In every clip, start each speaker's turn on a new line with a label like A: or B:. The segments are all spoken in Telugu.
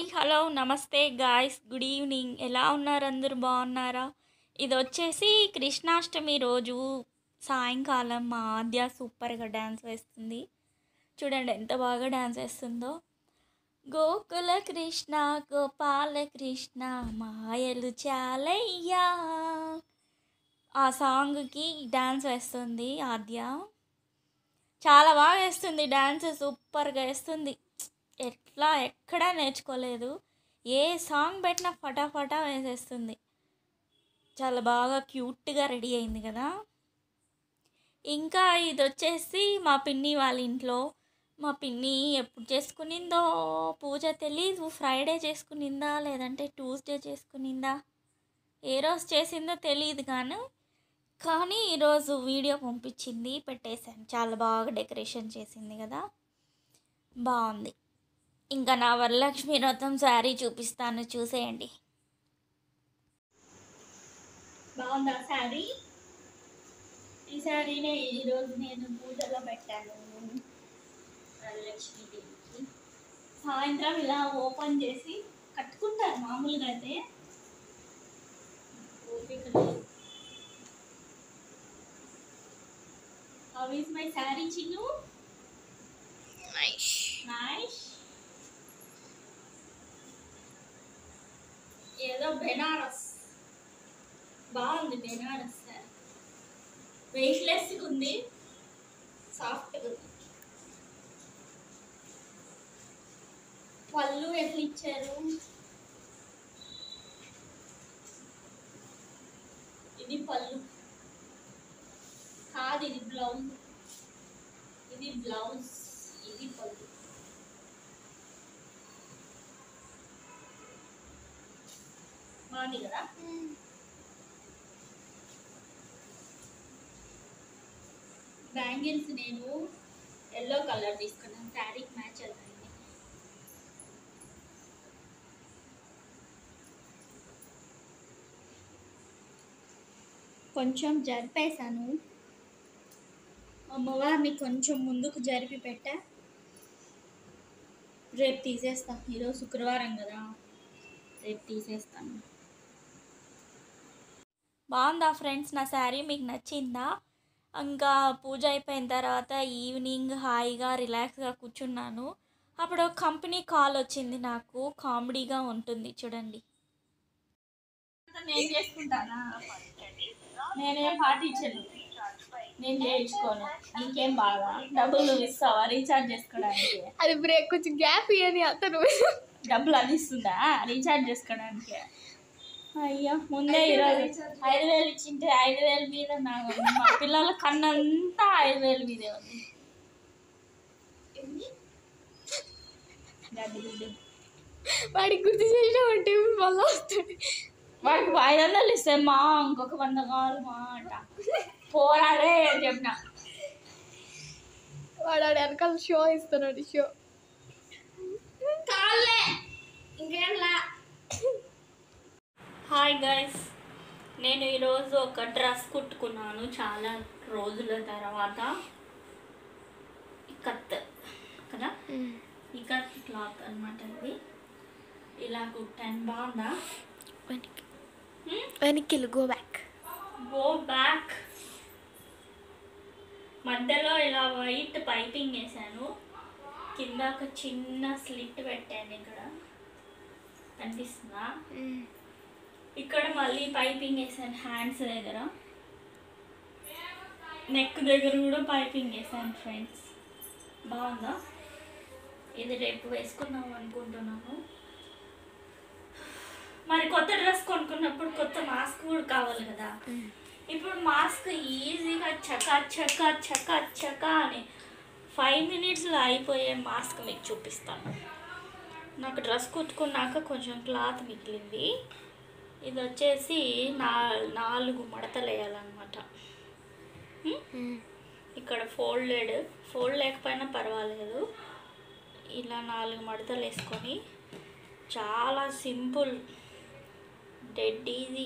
A: హాయ్ హలో నమస్తే గాయ్స్ గుడ్ ఈవినింగ్ ఎలా ఉన్నారు అందరూ బాగున్నారా ఇది వచ్చేసి కృష్ణాష్టమి రోజు సాయంకాలం మా ఆద్య సూపర్గా డ్యాన్స్ వేస్తుంది చూడండి ఎంత బాగా డ్యాన్స్ వేస్తుందో గోకుల కృష్ణ గోపాల కృష్ణ మాయలు చాలయ్యా ఆ సాంగ్కి డ్యాన్స్ వేస్తుంది ఆద్య చాలా బాగా వేస్తుంది డ్యాన్స్ సూపర్గా వేస్తుంది ఎట్లా ఎక్కడా నేర్చుకోలేదు ఏ సాంగ్ పెట్టినా ఫటాఫటా వేసేస్తుంది చాలా బాగా క్యూట్గా రెడీ అయింది కదా ఇంకా ఇది వచ్చేసి మా పిన్ని వాళ్ళ ఇంట్లో మా పిన్ని ఎప్పుడు చేసుకునిందో పూజ తెలీదు ఫ్రైడే చేసుకునిందా లేదంటే ట్యూస్డే చేసుకునిందా ఏ రోజు చేసిందో తెలియదు కానీ కానీ ఈరోజు వీడియో పంపించింది పెట్టేశాను చాలా బాగా డెకరేషన్ చేసింది కదా బాగుంది ఇంకా నా వరలక్ష్మి వ్రతం శారీ చూపిస్తాను చూసేయండి బాగుందా శారీ ఈ శారీనే ఈరోజు నేను పూజలో పెట్టాను వరలక్ష్మీదేవికి సాయంత్రం ఇలా ఓపెన్ చేసి కట్టుకుంటారు మామూలుగా అయితే ఓపిక లేదు How is my saree, Chinu?
B: Nice.
A: Nice. ఏదో బెనారస్ బాగుంది బెనారస్ సార్ వెయిట్లెస్గా ఉంది సాఫ్ట్గా ఉంది పళ్ళు ఎట్లా ఇచ్చారు ఇది పళ్ళు కాదు ఇది బ్లౌజ్ ఇది బ్లౌజ్ ఇది పళ్ళు బాగుంది కదా బ్యాంగిల్స్ నేను ఎల్లో కలర్ తీసుకున్నాను శారీకి మ్యాచ్ అవుతుంది కొంచెం జరిపేశాను అమ్మవారిని కొంచెం ముందుకు జరిపి పెట్టా రేపు తీసేస్తా ఈరోజు శుక్రవారం కదా రేపు తీసేస్తాను బాగుందా ఫ్రెండ్స్ నా శారీ మీకు నచ్చిందా ఇంకా పూజ అయిపోయిన తర్వాత ఈవినింగ్ హాయిగా రిలాక్స్గా కూర్చున్నాను అప్పుడు ఒక కంపెనీ కాల్ వచ్చింది నాకు కామెడీగా ఉంటుంది చూడండి నేను చేసుకుంటానా నేనేం పాటించను నేను చేయించుకోను నీకేం బాగా డబ్బులు ఇస్తావా రీఛార్జ్ చేసుకోవడానికి
B: అది బ్రేక్ కొంచెం గ్యాప్ ఇవ్వని అతను
A: డబ్బులు అది ఇస్తుందా రీఛార్జ్ చేసుకోవడానికి అయ్యో ముందే ఈరోజు ఐదు వేలు ఇచ్చింటే ఐదు వేల మీద నాకు మా పిల్లల కన్నంతా ఐదు వేల మీదే ఉంది గడ్డి గుడ్డి.
B: వాడికి గుర్తు చేసినామంటే మళ్ళీ వస్తుంది
A: వాడికి ఐదు వందలు ఇస్తే మా ఇంకొక వంద కావాలి మా అంట పోరాడే అని చెప్పిన
B: వాడు ఆడ వెనకాల షో ఇస్తున్నాడు షో
A: హాయ్ గైస్ నేను ఈరోజు ఒక డ్రెస్ కుట్టుకున్నాను చాలా రోజుల తర్వాత ఇకత్ కదా ఇకత్ క్లాత్ అనమాట ఇది ఇలా కుట్టాను బాగుందా
B: వెనక్కి వెనక్కి గో బ్యాక్
A: గో బ్యాక్ మధ్యలో ఇలా వైట్ పైపింగ్ వేసాను కింద ఒక చిన్న స్లిట్ పెట్టాను ఇక్కడ కనిపిస్తుందా ఇక్కడ మళ్ళీ పైపింగ్ వేసాను హ్యాండ్స్ దగ్గర నెక్ దగ్గర కూడా పైపింగ్ వేసాను ఫ్రెండ్స్ బాగుందా ఇది రేపు వేసుకుందాం అనుకుంటున్నాను మరి కొత్త డ్రెస్ కొనుక్కున్నప్పుడు కొత్త మాస్క్ కూడా కావాలి కదా ఇప్పుడు మాస్క్ ఈజీగా చకా చకా చకా చకా అని ఫైవ్ మినిట్స్లో అయిపోయే మాస్క్ మీకు చూపిస్తాను నాకు డ్రెస్ కుట్టుకున్నాక కొంచెం క్లాత్ మిగిలింది ఇది వచ్చేసి నా నాలుగు మడతలు వేయాలన్నమాట ఇక్కడ ఫోల్డెడ్ ఫోల్డ్ లేకపోయినా పర్వాలేదు ఇలా నాలుగు మడతలు వేసుకొని చాలా సింపుల్ డెడ్ ఈజీ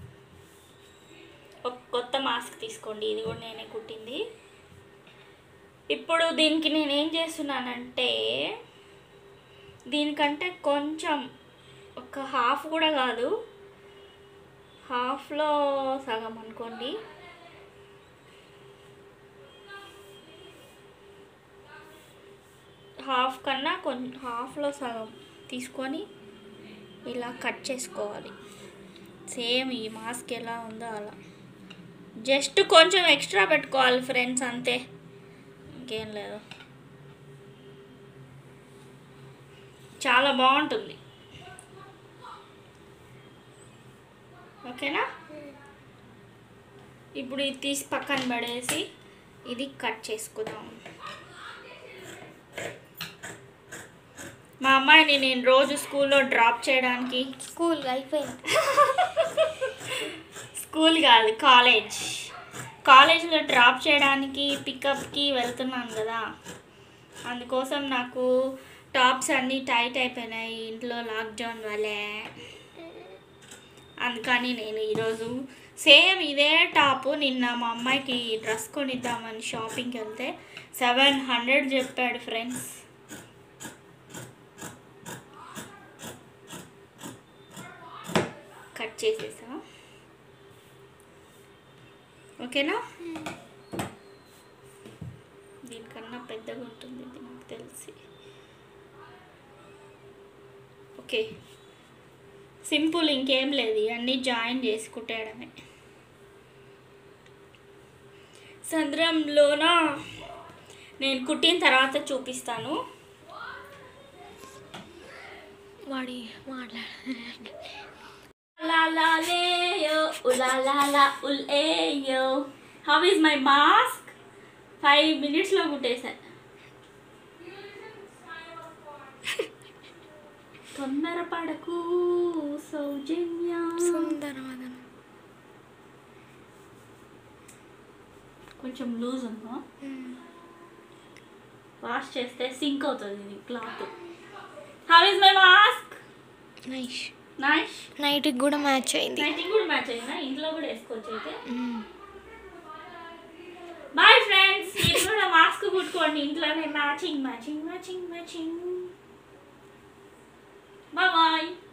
A: ఒక కొత్త మాస్క్ తీసుకోండి ఇది కూడా నేనే కుట్టింది ఇప్పుడు దీనికి నేను ఏం చేస్తున్నానంటే దీనికంటే కొంచెం ఒక హాఫ్ కూడా కాదు హాఫ్లో సగం అనుకోండి హాఫ్ కన్నా కొంచెం హాఫ్లో సగం తీసుకొని ఇలా కట్ చేసుకోవాలి సేమ్ ఈ మాస్క్ ఎలా ఉందో అలా జస్ట్ కొంచెం ఎక్స్ట్రా పెట్టుకోవాలి ఫ్రెండ్స్ అంతే ఇంకేం లేదు చాలా బాగుంటుంది ఓకేనా ఇప్పుడు ఇది తీసి పక్కన పడేసి ఇది కట్ చేసుకుందాం మా అమ్మాయిని నేను రోజు స్కూల్లో డ్రాప్ చేయడానికి
B: స్కూల్ అయిపోయింది
A: స్కూల్ కాదు కాలేజ్ కాలేజ్లో డ్రాప్ చేయడానికి పికప్కి వెళ్తున్నాను కదా అందుకోసం నాకు టాప్స్ అన్నీ టైట్ అయిపోయినాయి ఇంట్లో లాక్డౌన్ వల్లే అందుకని నేను ఈరోజు సేమ్ ఇదే టాపు నిన్న మా అమ్మాయికి డ్రెస్ కొనిద్దామని షాపింగ్కి వెళ్తే సెవెన్ హండ్రెడ్ చెప్పాడు ఫ్రెండ్స్ కట్ చేసేసా ఓకేనా దీనికన్నా పెద్దగా ఉంటుంది ఇది నాకు తెలిసి ఓకే సింపుల్ ఇంకేం లేదు ఇవన్నీ జాయిన్ చేసి కుట్టేయడమే సంద్రంలోన నేను కుట్టిన తర్వాత చూపిస్తాను
B: వాడి మాట్లాడ
A: La la leyo, ula la la ul eyo. How is my mask? Five మినిట్స్లో కుట్టేశా తొందరపడకు సౌజన్య
B: సుందరవదన
A: కొంచెం లూజ్ ఉందా వాష్ చేస్తే సింక్ అవుతుంది ఇది cloth how is my mask
B: nice
A: nice
B: నైట్కి కూడా మ్యాచ్ అయింది
A: నైటింగ్ కూడా మ్యాచ్ అయిందా ఇంట్లో కూడా వేసుకోవచ్చు అయితే బాయ్ ఫ్రెండ్స్ మీరు కూడా మాస్క్ కుట్టుకోండి ఇంట్లోనే matching matching matching matching bye